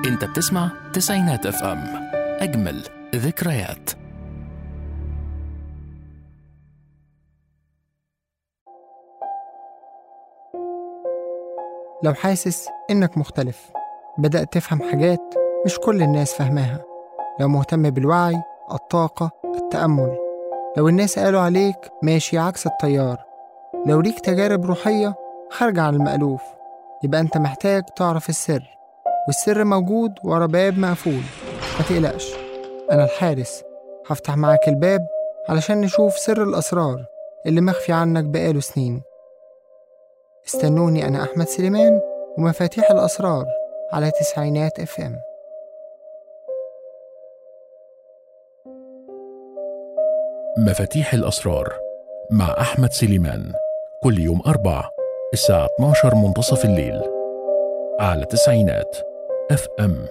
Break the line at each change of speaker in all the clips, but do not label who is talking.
انت بتسمع تسعينات اف ام اجمل ذكريات
لو حاسس إنك مختلف بدأت تفهم حاجات مش كل الناس فاهماها لو مهتم بالوعي الطاقة التأمل لو الناس قالوا عليك ماشي عكس التيار لو ليك تجارب روحية خارجة عن المألوف يبقى أنت محتاج تعرف السر والسر موجود ورا باب مقفول ما تقلقش أنا الحارس هفتح معاك الباب علشان نشوف سر الأسرار اللي مخفي عنك بقاله سنين استنوني أنا أحمد سليمان ومفاتيح الأسرار على تسعينات اف ام
مفاتيح الأسرار مع أحمد سليمان كل يوم أربع الساعة 12 منتصف الليل على تسعينات اف ام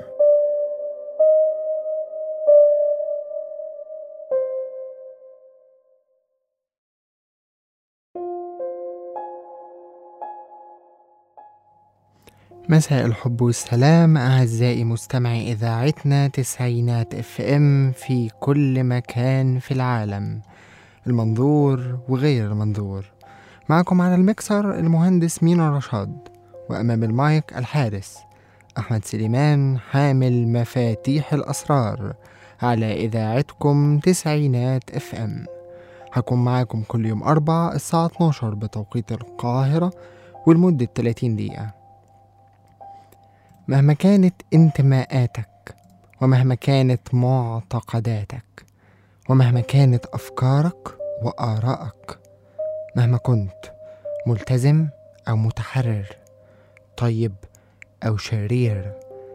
مساء الحب والسلام أعزائي مستمعي إذاعتنا تسعينات اف ام في كل مكان في العالم المنظور وغير المنظور معكم على المكسر المهندس مينا رشاد وأمام المايك الحارس أحمد سليمان حامل مفاتيح الأسرار على إذاعتكم تسعينات اف ام هكون معاكم كل يوم أربع الساعة 12 بتوقيت القاهرة ولمدة 30 دقيقة مهما كانت انتماءاتك ومهما كانت معتقداتك ومهما كانت أفكارك وآرائك مهما كنت ملتزم أو متحرر طيب أو شرير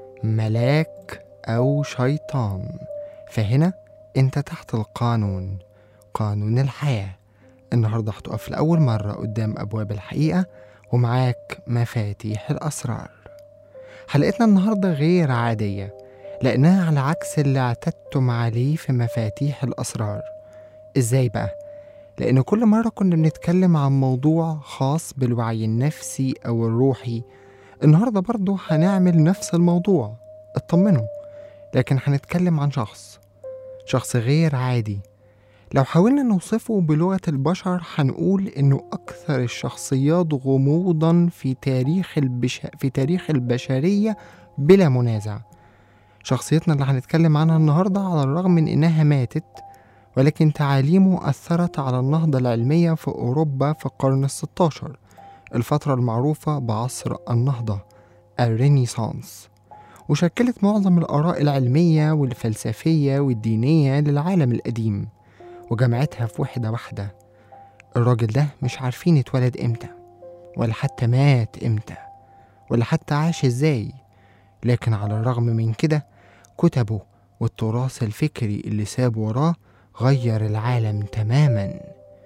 ملاك أو شيطان فهنا أنت تحت القانون قانون الحياة النهاردة هتقف لأول مرة قدام أبواب الحقيقة ومعاك مفاتيح الأسرار حلقتنا النهاردة غير عادية لأنها على عكس اللي اعتدتم عليه في مفاتيح الأسرار إزاي بقى؟ لأن كل مرة كنا بنتكلم عن موضوع خاص بالوعي النفسي أو الروحي النهاردة برضو هنعمل نفس الموضوع اطمنوا لكن هنتكلم عن شخص شخص غير عادي لو حاولنا نوصفه بلغة البشر هنقول إنه أكثر الشخصيات غموضا في تاريخ البش... في تاريخ البشرية بلا منازع شخصيتنا اللي هنتكلم عنها النهاردة على الرغم من إنها ماتت ولكن تعاليمه أثرت على النهضة العلمية في أوروبا في القرن الستاشر الفترة المعروفة بعصر النهضة الرينيسانس وشكلت معظم الآراء العلمية والفلسفية والدينية للعالم القديم وجمعتها في وحدة واحدة الراجل ده مش عارفين اتولد امتى ولا حتى مات امتى ولا حتى عاش ازاي لكن على الرغم من كده كتبه والتراث الفكري اللي ساب وراه غير العالم تماما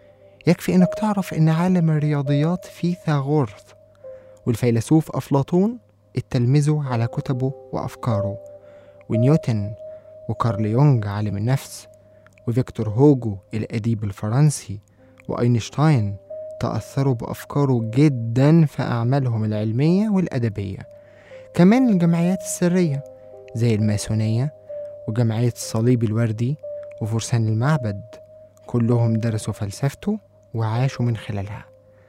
يكفي انك تعرف ان عالم الرياضيات فيثاغورث والفيلسوف افلاطون اتلمذوا على كتبه وافكاره ونيوتن وكارل يونغ عالم النفس وفيكتور هوجو الأديب الفرنسي وأينشتاين تأثروا بأفكاره جدا في أعمالهم العلمية والأدبية كمان الجمعيات السرية زي الماسونية وجمعية الصليب الوردي وفرسان المعبد كلهم درسوا فلسفته وعاشوا من خلالها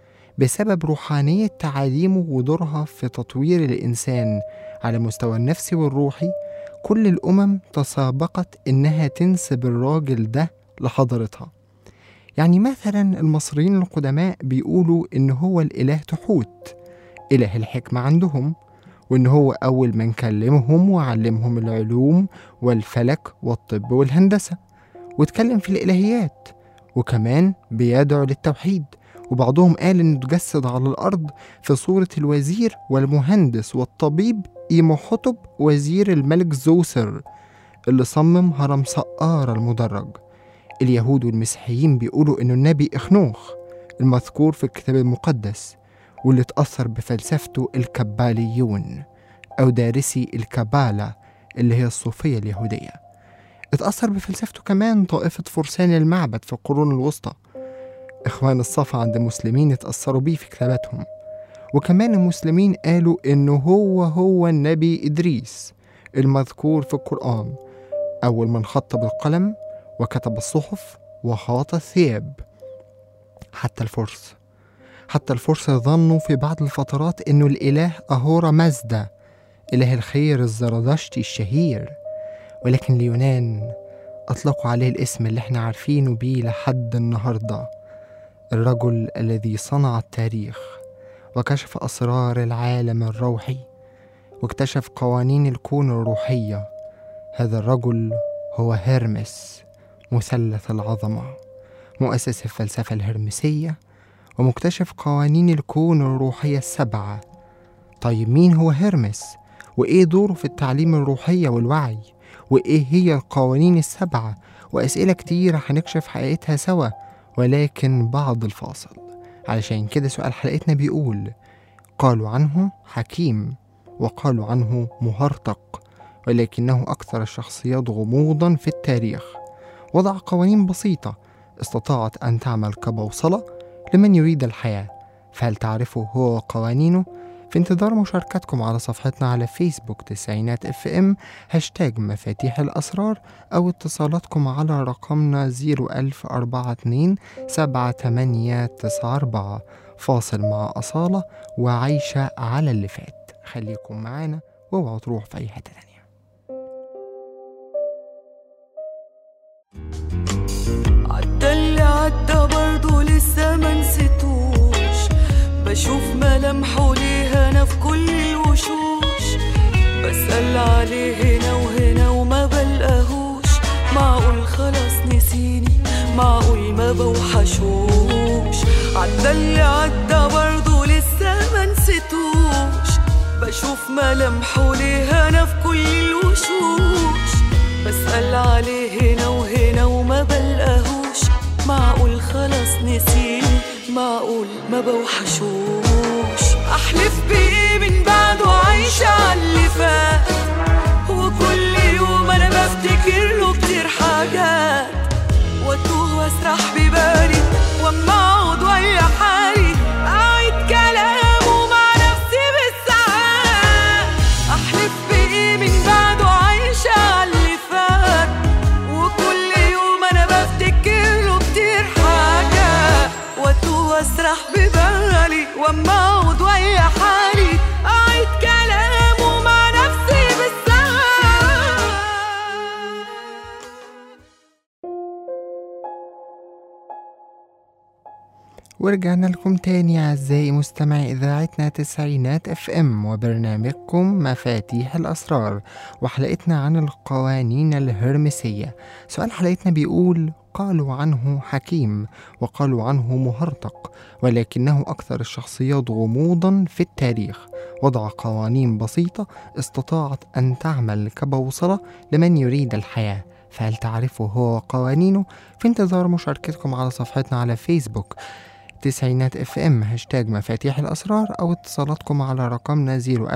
بسبب روحانية تعاليمه ودورها في تطوير الإنسان على المستوى النفسي والروحي كل الأمم تسابقت إنها تنسب الراجل ده لحضرتها يعني مثلا المصريين القدماء بيقولوا إن هو الإله تحوت إله الحكمة عندهم وإن هو أول من كلمهم وعلمهم العلوم والفلك والطب والهندسة واتكلم في الإلهيات وكمان بيدعو للتوحيد وبعضهم قال إنه تجسد على الأرض في صورة الوزير والمهندس والطبيب إيموحتب وزير الملك زوسر اللي صمم هرم سقارة المدرج اليهود والمسيحيين بيقولوا إنه النبي إخنوخ المذكور في الكتاب المقدس واللي اتأثر بفلسفته الكباليون أو دارسي الكبالة اللي هي الصوفية اليهودية اتأثر بفلسفته كمان طائفة فرسان المعبد في القرون الوسطى إخوان الصفا عند المسلمين اتأثروا بيه في كتاباتهم وكمان المسلمين قالوا إنه هو هو النبي إدريس المذكور في القرآن أول من خط بالقلم وكتب الصحف وخاط الثياب حتى الفرس حتى الفرس ظنوا في بعض الفترات أنه الإله أهورا مازدا إله الخير الزرادشتي الشهير ولكن اليونان أطلقوا عليه الاسم اللي احنا عارفينه بيه لحد النهاردة الرجل الذي صنع التاريخ وكشف أسرار العالم الروحي واكتشف قوانين الكون الروحية هذا الرجل هو هيرمس مثلث العظمة مؤسس الفلسفة الهرمسية ومكتشف قوانين الكون الروحية السبعة طيب مين هو هيرمس؟ وإيه دوره في التعليم الروحية والوعي؟ وإيه هي القوانين السبعة؟ وأسئلة كتير هنكشف حقيقتها سوا ولكن بعد الفاصل علشان كده سؤال حلقتنا بيقول قالوا عنه حكيم وقالوا عنه مهرطق ولكنه أكثر الشخصيات غموضا في التاريخ وضع قوانين بسيطة استطاعت أن تعمل كبوصلة لمن يريد الحياة فهل تعرفوا هو وقوانينه؟ في انتظار مشاركتكم على صفحتنا على فيسبوك تسعينات اف ام هاشتاج مفاتيح الأسرار أو اتصالاتكم على رقمنا 01042 7894 فاصل مع أصالة وعايشة على اللي فات خليكم معانا واوعوا تروحوا في أي حتة تانية
عدى اللي عدى برضه لسه ما نسيتوش بشوف ملامحه ليه انا في كل الوشوش بسأل عليه هنا وهنا وما بلقاهوش معقول خلاص نسيني معقول ما بوحشوش عدى اللي عدى برضه لسه ما نسيتوش بشوف ملامحه ليه انا في كل الوشوش بسأل عليه هنا وهنا وما بلقاهوش معقول خلاص نسيني معقول ما بوحشوش احلف بايه من بعده عايشة على اللي فات وكل يوم انا بفتكر له كتير حاجات واتوه واسرح ببالي واما اقعد ويا حالي اعيد كلامه مع نفسي بالساعات احلف بايه من بعده عايشة على اللي فات وكل يوم انا بفتكر له كتير حاجات واتوه واسرح ببالي واما اقعد ويا حالي اعيد كلامه مع نفسي بالساعات
ورجعنا لكم تاني أعزائي مستمعي إذاعتنا تسعينات اف ام وبرنامجكم مفاتيح الأسرار وحلقتنا عن القوانين الهرمسية سؤال حلقتنا بيقول قالوا عنه حكيم وقالوا عنه مهرطق ولكنه أكثر الشخصيات غموضا في التاريخ وضع قوانين بسيطة استطاعت أن تعمل كبوصلة لمن يريد الحياة فهل تعرفوا هو قوانينه؟ في انتظار مشاركتكم على صفحتنا على فيسبوك تسعينات اف ام هاشتاج مفاتيح الأسرار أو اتصالاتكم على رقمنا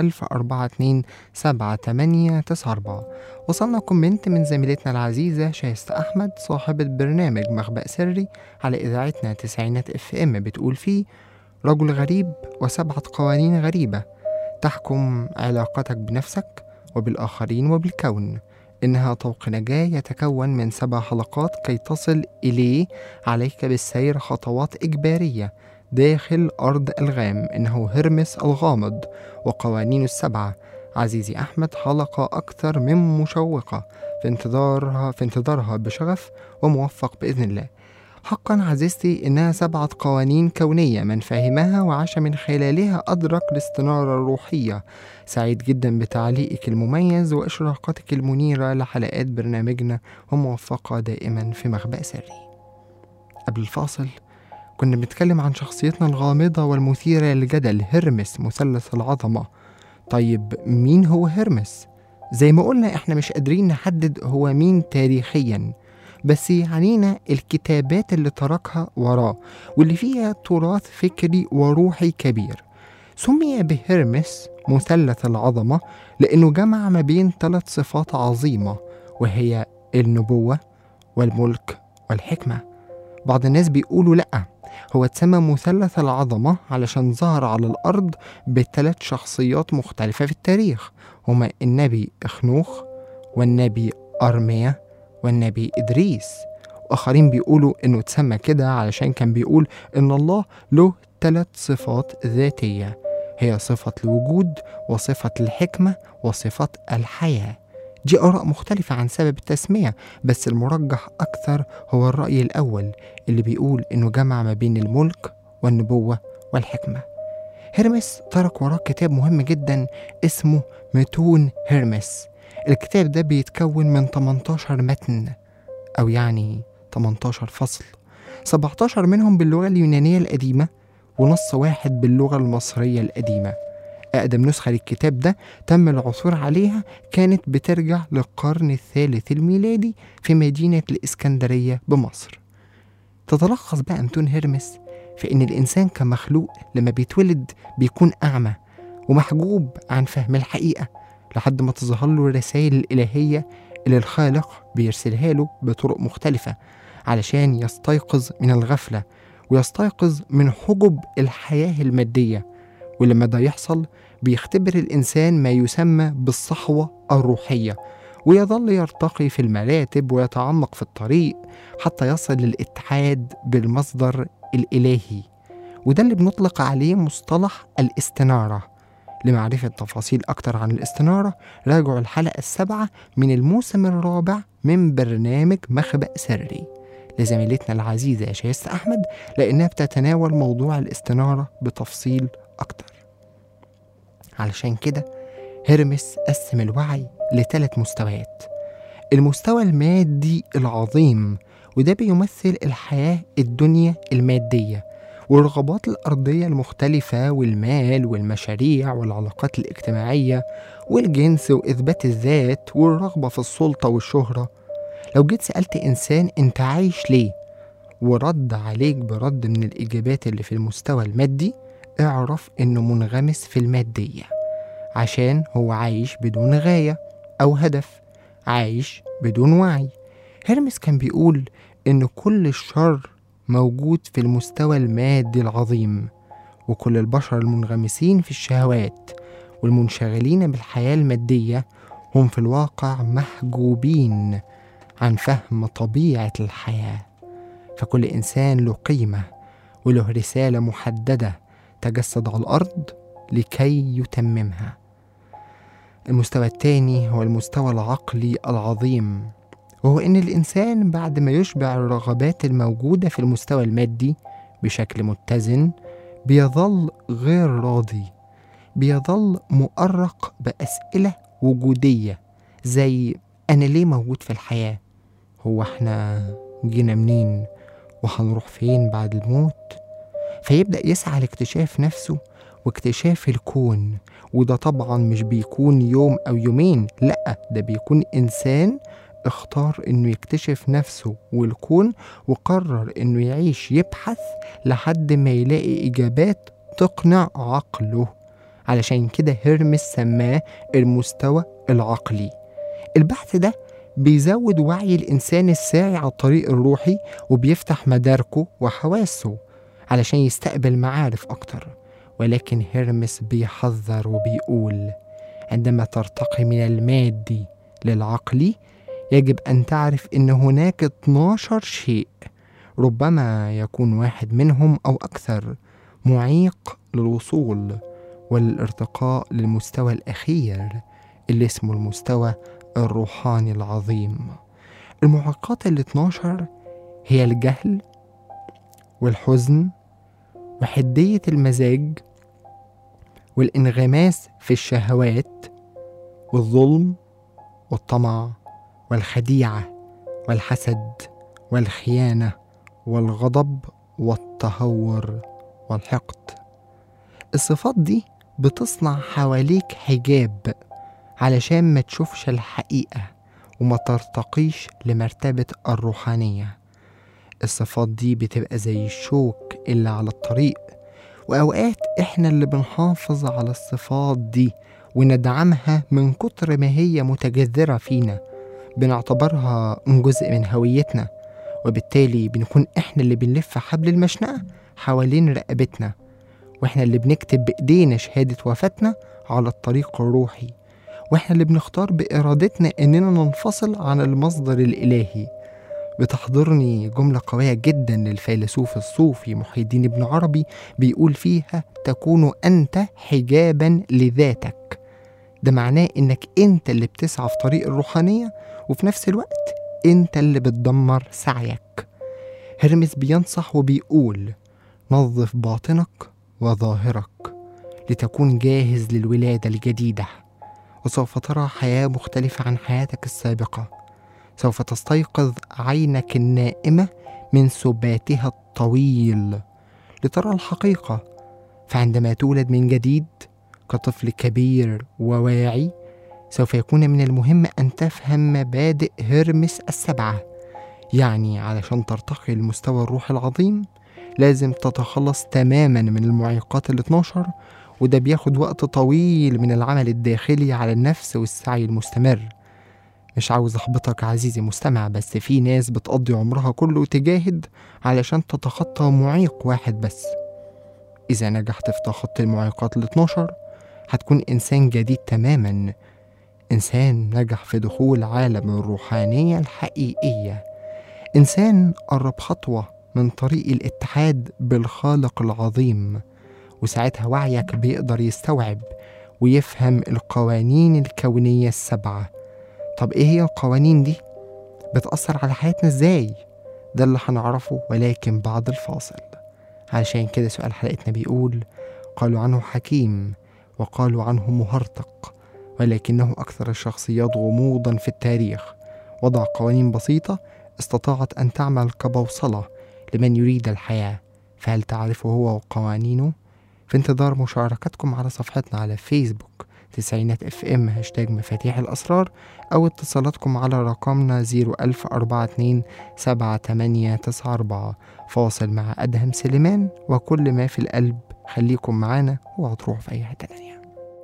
01042 وصلنا كومنت من زميلتنا العزيزة شايسة أحمد صاحبة برنامج مخبأ سري على إذاعتنا تسعينات اف ام بتقول فيه رجل غريب وسبعة قوانين غريبة تحكم علاقتك بنفسك وبالآخرين وبالكون إنها طوق نجاة يتكون من سبع حلقات كي تصل إليه عليك بالسير خطوات إجبارية داخل أرض الغام إنه هرمس الغامض وقوانين السبعة عزيزي أحمد حلقة أكثر من مشوقة في انتظارها في انتظارها بشغف وموفق بإذن الله حقا عزيزتي إنها سبعة قوانين كونية من فهمها وعاش من خلالها أدرك الاستنارة الروحية سعيد جدا بتعليقك المميز وإشراقاتك المنيرة لحلقات برنامجنا وموفقة دائما في مخبأ سري قبل الفاصل كنا بنتكلم عن شخصيتنا الغامضة والمثيرة للجدل هرمس مثلث العظمة طيب مين هو هرمس؟ زي ما قلنا احنا مش قادرين نحدد هو مين تاريخيا بس يعنينا الكتابات اللي تركها وراه واللي فيها تراث فكري وروحي كبير سمي بهرمس مثلث العظمة لأنه جمع ما بين ثلاث صفات عظيمة وهي النبوة والملك والحكمة بعض الناس بيقولوا لأ هو اتسمى مثلث العظمة علشان ظهر على الأرض بثلاث شخصيات مختلفة في التاريخ هما النبي إخنوخ والنبي أرميا والنبي إدريس وآخرين بيقولوا إنه اتسمى كده علشان كان بيقول إن الله له ثلاث صفات ذاتية هي صفة الوجود وصفة الحكمة وصفة الحياة دي آراء مختلفة عن سبب التسمية بس المرجح أكثر هو الرأي الأول اللي بيقول إنه جمع ما بين الملك والنبوة والحكمة هرمس ترك وراه كتاب مهم جدا اسمه متون هرمس الكتاب ده بيتكون من 18 متن أو يعني 18 فصل 17 منهم باللغة اليونانية القديمة ونص واحد باللغة المصرية القديمة أقدم نسخة للكتاب ده تم العثور عليها كانت بترجع للقرن الثالث الميلادي في مدينة الإسكندرية بمصر تتلخص بقى أمتون هرمس في إن الإنسان كمخلوق لما بيتولد بيكون أعمى ومحجوب عن فهم الحقيقة لحد ما تظهر له الرسائل الإلهية اللي الخالق بيرسلها له بطرق مختلفة علشان يستيقظ من الغفلة ويستيقظ من حجب الحياة المادية ولما ده يحصل بيختبر الإنسان ما يسمى بالصحوة الروحية ويظل يرتقي في المراتب ويتعمق في الطريق حتى يصل للاتحاد بالمصدر الإلهي وده اللي بنطلق عليه مصطلح الاستنارة لمعرفة تفاصيل أكتر عن الاستنارة راجعوا الحلقة السابعة من الموسم الرابع من برنامج مخبأ سري لزميلتنا العزيزة شيست أحمد لأنها بتتناول موضوع الاستنارة بتفصيل أكتر علشان كده هرمس قسم الوعي لثلاث مستويات المستوى المادي العظيم وده بيمثل الحياة الدنيا المادية والرغبات الأرضية المختلفة والمال والمشاريع والعلاقات الاجتماعية والجنس وإثبات الذات والرغبة في السلطة والشهرة لو جيت سألت إنسان أنت عايش ليه ورد عليك برد من الإجابات اللي في المستوى المادي اعرف إنه منغمس في المادية عشان هو عايش بدون غاية أو هدف عايش بدون وعي هرمس كان بيقول إن كل الشر موجود في المستوى المادي العظيم وكل البشر المنغمسين في الشهوات والمنشغلين بالحياة المادية هم في الواقع محجوبين عن فهم طبيعة الحياة فكل إنسان له قيمة وله رسالة محددة تجسد على الأرض لكي يتممها المستوى الثاني هو المستوى العقلي العظيم وهو إن الإنسان بعد ما يشبع الرغبات الموجودة في المستوى المادي بشكل متزن بيظل غير راضي بيظل مؤرق بأسئلة وجودية زي أنا ليه موجود في الحياة؟ هو إحنا جينا منين؟ وهنروح فين بعد الموت؟ فيبدأ يسعى لاكتشاف نفسه واكتشاف الكون وده طبعا مش بيكون يوم أو يومين لأ ده بيكون إنسان اختار انه يكتشف نفسه والكون وقرر انه يعيش يبحث لحد ما يلاقي اجابات تقنع عقله علشان كده هرمس سماه المستوى العقلي البحث ده بيزود وعي الإنسان الساعي على الطريق الروحي وبيفتح مداركه وحواسه علشان يستقبل معارف أكتر ولكن هرمس بيحذر وبيقول عندما ترتقي من المادي للعقلي يجب أن تعرف أن هناك 12 شيء ربما يكون واحد منهم أو أكثر معيق للوصول والارتقاء للمستوى الأخير اللي اسمه المستوى الروحاني العظيم المعوقات ال 12 هي الجهل والحزن وحدية المزاج والانغماس في الشهوات والظلم والطمع والخديعة والحسد والخيانة والغضب والتهور والحقد الصفات دي بتصنع حواليك حجاب علشان ما تشوفش الحقيقة وما ترتقيش لمرتبة الروحانية الصفات دي بتبقى زي الشوك اللي على الطريق وأوقات إحنا اللي بنحافظ على الصفات دي وندعمها من كتر ما هي متجذرة فينا بنعتبرها جزء من هويتنا وبالتالي بنكون إحنا اللي بنلف حبل المشنقة حوالين رقبتنا وإحنا اللي بنكتب بإيدينا شهادة وفاتنا على الطريق الروحي وإحنا اللي بنختار بإرادتنا إننا ننفصل عن المصدر الإلهي بتحضرني جملة قوية جدا للفيلسوف الصوفي محي الدين ابن عربي بيقول فيها تكون أنت حجابا لذاتك ده معناه إنك أنت اللي بتسعى في طريق الروحانية وفي نفس الوقت أنت اللي بتدمر سعيك هرمس بينصح وبيقول نظف باطنك وظاهرك لتكون جاهز للولادة الجديدة وسوف ترى حياة مختلفة عن حياتك السابقة سوف تستيقظ عينك النائمة من سباتها الطويل لترى الحقيقة فعندما تولد من جديد كطفل كبير وواعي سوف يكون من المهم أن تفهم مبادئ هرمس السبعة يعني علشان ترتقي لمستوى الروح العظيم لازم تتخلص تماما من المعيقات ال 12 وده بياخد وقت طويل من العمل الداخلي على النفس والسعي المستمر مش عاوز احبطك عزيزي مستمع بس في ناس بتقضي عمرها كله تجاهد علشان تتخطى معيق واحد بس إذا نجحت في تخطي المعيقات ال 12 هتكون إنسان جديد تماما إنسان نجح في دخول عالم الروحانية الحقيقية إنسان قرب خطوة من طريق الاتحاد بالخالق العظيم وساعتها وعيك بيقدر يستوعب ويفهم القوانين الكونية السبعة طب إيه هي القوانين دي؟ بتأثر على حياتنا إزاي؟ ده اللي هنعرفه ولكن بعد الفاصل علشان كده سؤال حلقتنا بيقول قالوا عنه حكيم وقالوا عنه مهرطق ولكنه أكثر الشخصيات غموضا في التاريخ وضع قوانين بسيطة استطاعت أن تعمل كبوصلة لمن يريد الحياة فهل تعرفه هو وقوانينه؟ في انتظار مشاركتكم على صفحتنا على فيسبوك تسعينات اف ام هاشتاج مفاتيح الأسرار أو اتصالاتكم على رقمنا 01042 7894 فاصل مع أدهم سليمان وكل ما في القلب خليكم معانا وهتروحوا في أي حتة تانية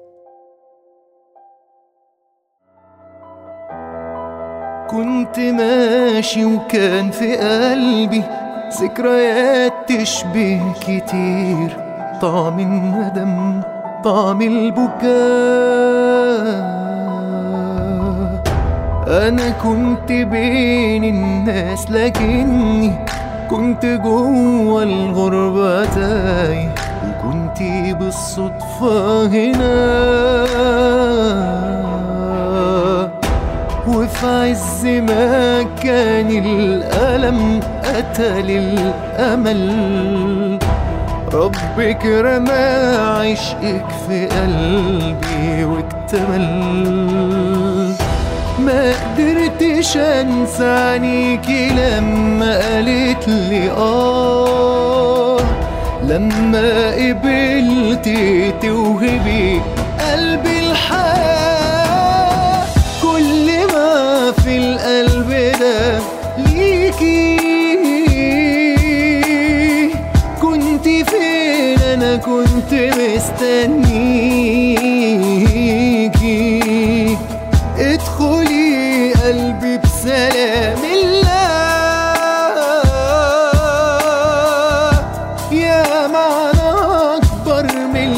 كنت ماشي وكان في قلبي ذكريات تشبه كتير طعم الندم طعم البكاء أنا كنت بين الناس لكني كنت جوا الغربة تايه وكنت بالصدفة هنا وفي عز ما كان الألم قتل الأمل ربك رمى عشقك في قلبي واكتمل ما قدرتش انسى عينيكي لما قالت لي اه لما قبلتي توهبي قلبي الحياة كل ما في القلب ده ليكي كنت فين انا كنت مستنيكي ادخلي قلبي بسلام الله يا معنى أكبر من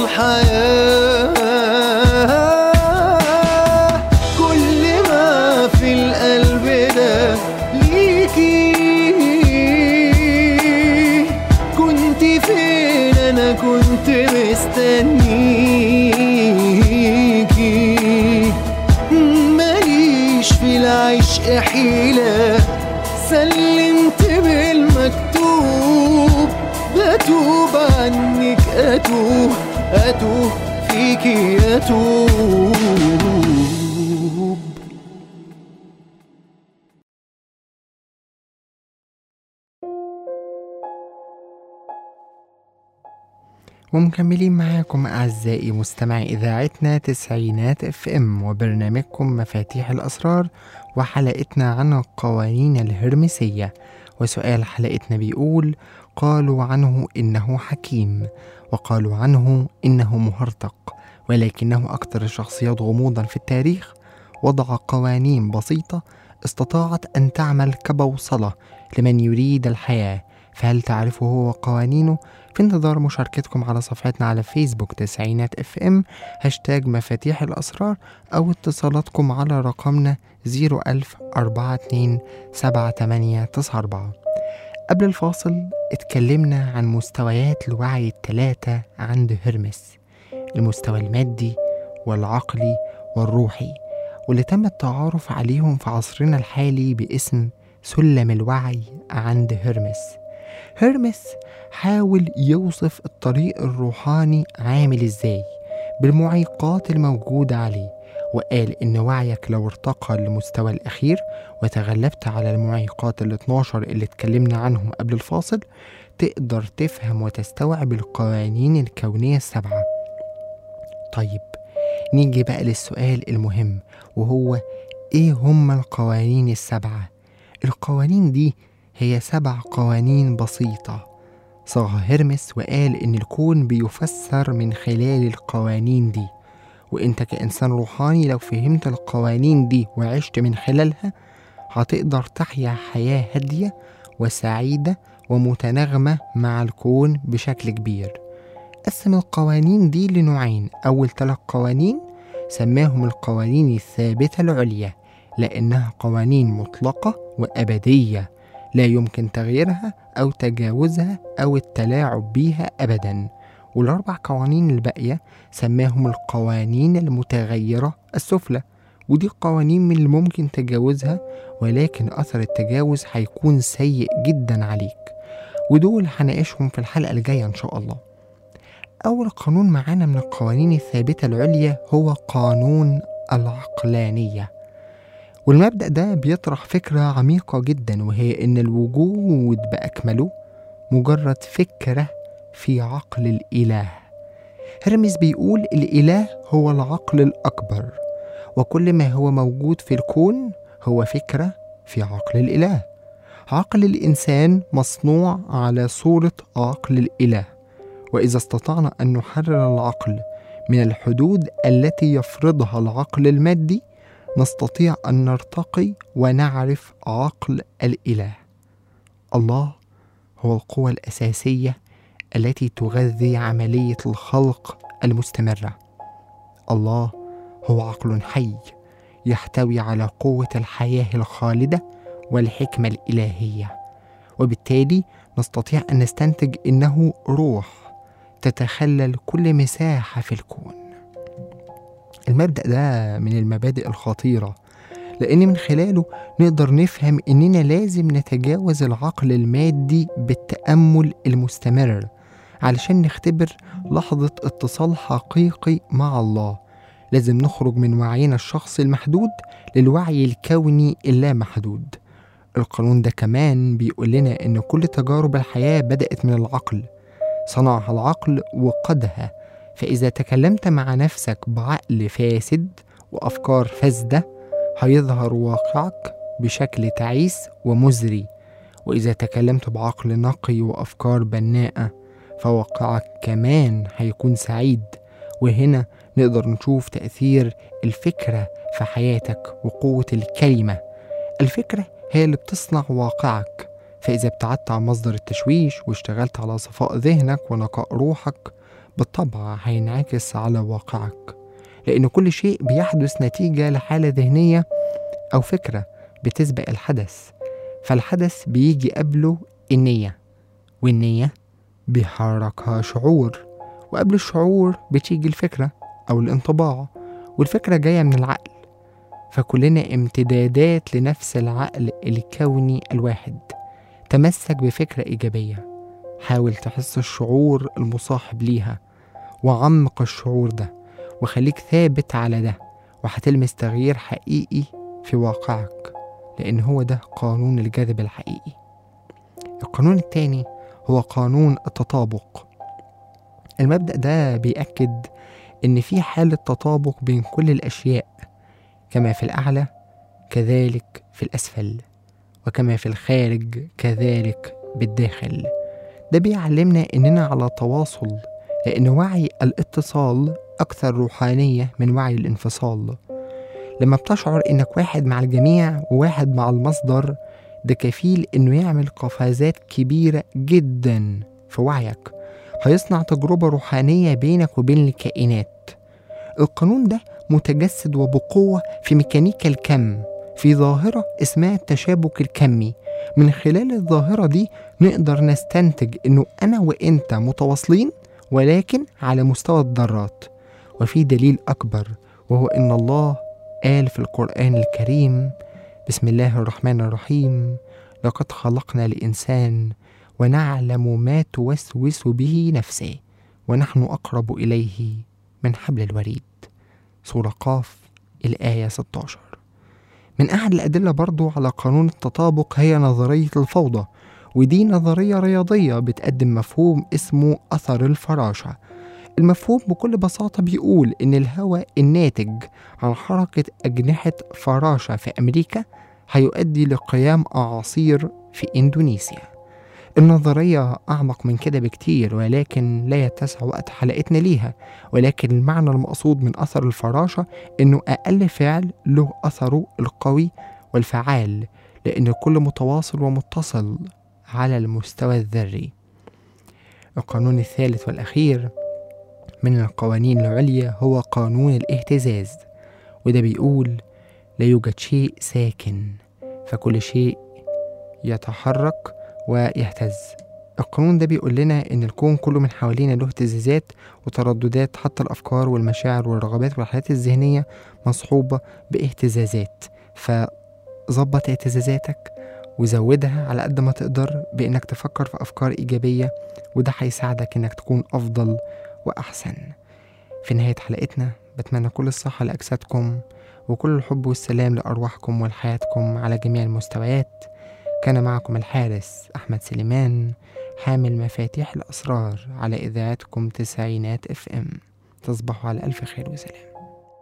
الحياة كل ما في القلب ده ليكي كنت فين أنا كنت مستنيكي ماليش في العشق حيلة سلمت بالمكتوب بتوب عنك أتوه أتوه فيكي أتوب
ومكملين معاكم أعزائي مستمعي إذاعتنا تسعينات اف ام وبرنامجكم مفاتيح الأسرار وحلقتنا عن القوانين الهرمسية وسؤال حلقتنا بيقول قالوا عنه إنه حكيم وقالوا عنه إنه مهرطق ولكنه أكثر الشخصيات غموضا في التاريخ وضع قوانين بسيطة استطاعت أن تعمل كبوصلة لمن يريد الحياة فهل تعرفه هو قوانينه؟ في انتظار مشاركتكم على صفحتنا على فيسبوك تسعينات اف ام هاشتاج مفاتيح الأسرار أو اتصالاتكم على رقمنا 01000 42 7894 قبل الفاصل اتكلمنا عن مستويات الوعي الثلاثة عند هرمس المستوى المادي والعقلي والروحي واللي تم التعارف عليهم في عصرنا الحالي باسم سلم الوعي عند هرمس هرمس حاول يوصف الطريق الروحاني عامل ازاي بالمعيقات الموجودة عليه وقال إن وعيك لو ارتقى للمستوى الأخير وتغلبت على المعيقات ال 12 اللي اتكلمنا عنهم قبل الفاصل تقدر تفهم وتستوعب القوانين الكونية السبعة طيب نيجي بقى للسؤال المهم وهو ايه هما القوانين السبعة القوانين دي هي سبع قوانين بسيطة صاغ هرمس وقال إن الكون بيفسر من خلال القوانين دي وإنت كإنسان روحاني لو فهمت القوانين دي وعشت من خلالها هتقدر تحيا حياة هادية وسعيدة ومتناغمة مع الكون بشكل كبير قسم القوانين دي لنوعين أول ثلاث قوانين سماهم القوانين الثابتة العليا لأنها قوانين مطلقة وأبدية لا يمكن تغييرها أو تجاوزها أو التلاعب بيها أبدا والأربع قوانين الباقية سماهم القوانين المتغيرة السفلى ودي قوانين من اللي ممكن تجاوزها ولكن أثر التجاوز هيكون سيء جدا عليك ودول هناقشهم في الحلقة الجاية إن شاء الله أول قانون معانا من القوانين الثابتة العليا هو قانون العقلانية والمبدأ ده بيطرح فكرة عميقة جدا وهي إن الوجود بأكمله مجرد فكرة في عقل الإله هرمس بيقول الإله هو العقل الأكبر وكل ما هو موجود في الكون هو فكرة في عقل الإله عقل الإنسان مصنوع على صورة عقل الإله وإذا استطعنا أن نحرر العقل من الحدود التي يفرضها العقل المادي نستطيع أن نرتقي ونعرف عقل الإله الله هو القوة الأساسية التي تغذي عملية الخلق المستمرة الله هو عقل حي يحتوي على قوة الحياة الخالدة والحكمة الإلهية وبالتالي نستطيع أن نستنتج إنه روح تتخلل كل مساحة في الكون المبدأ ده من المبادئ الخطيرة لأن من خلاله نقدر نفهم إننا لازم نتجاوز العقل المادي بالتأمل المستمر علشان نختبر لحظة اتصال حقيقي مع الله لازم نخرج من وعينا الشخصي المحدود للوعي الكوني اللامحدود القانون ده كمان بيقول لنا إن كل تجارب الحياة بدأت من العقل صنعها العقل وقدها فإذا تكلمت مع نفسك بعقل فاسد وأفكار فاسدة هيظهر واقعك بشكل تعيس ومزري وإذا تكلمت بعقل نقي وأفكار بناءة فواقعك كمان هيكون سعيد وهنا نقدر نشوف تأثير الفكرة في حياتك وقوة الكلمة الفكرة هي اللي بتصنع واقعك فإذا ابتعدت عن مصدر التشويش واشتغلت على صفاء ذهنك ونقاء روحك بالطبع هينعكس على واقعك لأن كل شيء بيحدث نتيجة لحالة ذهنية أو فكرة بتسبق الحدث فالحدث بيجي قبله النية والنية بيحركها شعور وقبل الشعور بتيجي الفكرة أو الانطباع والفكرة جاية من العقل فكلنا امتدادات لنفس العقل الكوني الواحد تمسك بفكرة إيجابية حاول تحس الشعور المصاحب ليها وعمق الشعور ده وخليك ثابت على ده وهتلمس تغيير حقيقي في واقعك لأن هو ده قانون الجذب الحقيقي القانون التاني هو قانون التطابق المبدأ ده بيأكد إن في حالة تطابق بين كل الأشياء كما في الأعلى كذلك في الأسفل وكما في الخارج كذلك بالداخل ده بيعلمنا إننا على تواصل لأن وعي الاتصال أكثر روحانية من وعي الانفصال لما بتشعر إنك واحد مع الجميع وواحد مع المصدر ده كفيل إنه يعمل قفزات كبيرة جدا في وعيك هيصنع تجربة روحانية بينك وبين الكائنات القانون ده متجسد وبقوة في ميكانيكا الكم في ظاهرة اسمها التشابك الكمي من خلال الظاهرة دي نقدر نستنتج إنه أنا وإنت متواصلين ولكن على مستوى الذرات وفي دليل أكبر وهو إن الله قال في القرآن الكريم بسم الله الرحمن الرحيم لقد خلقنا الإنسان ونعلم ما توسوس به نفسه ونحن أقرب إليه من حبل الوريد سورة قاف الآية 16 من أحد الأدلة برضو على قانون التطابق هي نظرية الفوضى ودي نظرية رياضية بتقدم مفهوم اسمه أثر الفراشة المفهوم بكل بساطة بيقول إن الهواء الناتج عن حركة أجنحة فراشة في أمريكا هيؤدي لقيام أعاصير في إندونيسيا النظرية أعمق من كده بكتير ولكن لا يتسع وقت حلقتنا ليها ولكن المعنى المقصود من أثر الفراشة إنه أقل فعل له أثره القوي والفعال لأن الكل متواصل ومتصل على المستوى الذري القانون الثالث والأخير من القوانين العليا هو قانون الاهتزاز وده بيقول لا يوجد شيء ساكن فكل شيء يتحرك ويهتز القانون ده بيقول لنا إن الكون كله من حوالينا له اهتزازات وترددات حتى الأفكار والمشاعر والرغبات والحياة الذهنية مصحوبة باهتزازات فظبط اهتزازاتك وزودها على قد ما تقدر بإنك تفكر في أفكار إيجابية وده هيساعدك إنك تكون أفضل وأحسن في نهاية حلقتنا بتمنى كل الصحة لأجسادكم وكل الحب والسلام لأرواحكم ولحياتكم على جميع المستويات كان معكم الحارس أحمد سليمان حامل مفاتيح الأسرار على إذاعتكم تسعينات اف ام تصبحوا على ألف خير وسلام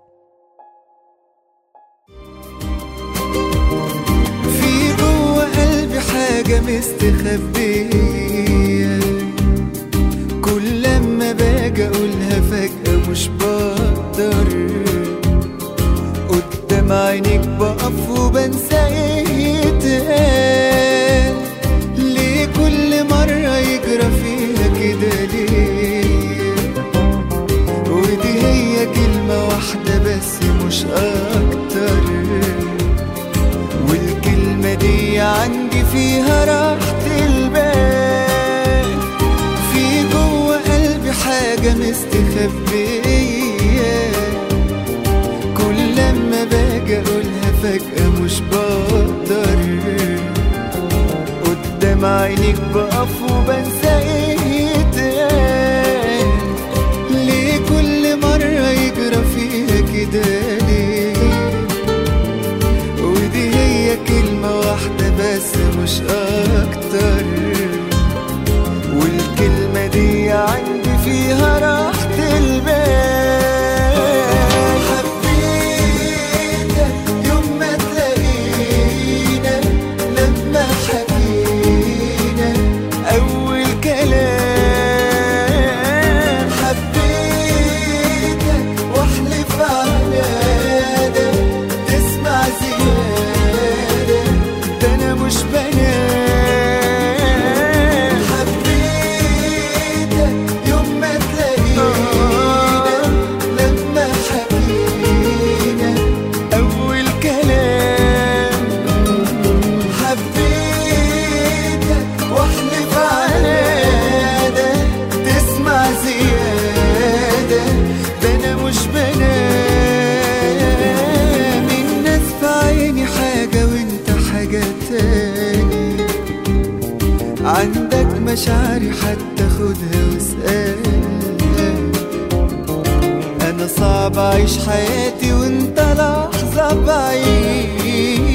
في جوه قلبي حاجة مستخبية كل لما باجي أقولها فجأة مش بقدر قدام عينيك بقف وبنسى ايه يتقال ليه كل مرة يجرى فيها كده ليه ودي هي كلمة واحدة بس مش أكتر والكلمة دي عندي فيها راحة البال في جوه قلبي حاجة مستخبية كل لما باجي أقولها فجأة مش بقدر قدام عينيك بقف وبنسى ايه يتقال ليه كل مرة يجرى فيها كده ليه ودي هي كلمة واحدة بس مش أكتر والكلمة دي عندي فيها راحة البال حبيتك يوم ما تلاقينا لما حكينا أول كلام حبيتك واحلف على ده تسمع زيادة ده أنا مش بنام حبيتك يوم ما تلاقينا لما حكينا أول كلام حبيتك واحلف على ده تسمع زيادة ده أنا مش بنام الناس في عيني حاجة وانت حاجة تاني عندك مشاعري حتى خدها واسألها أنا صعب أعيش حياتي وانت لحظة بعيد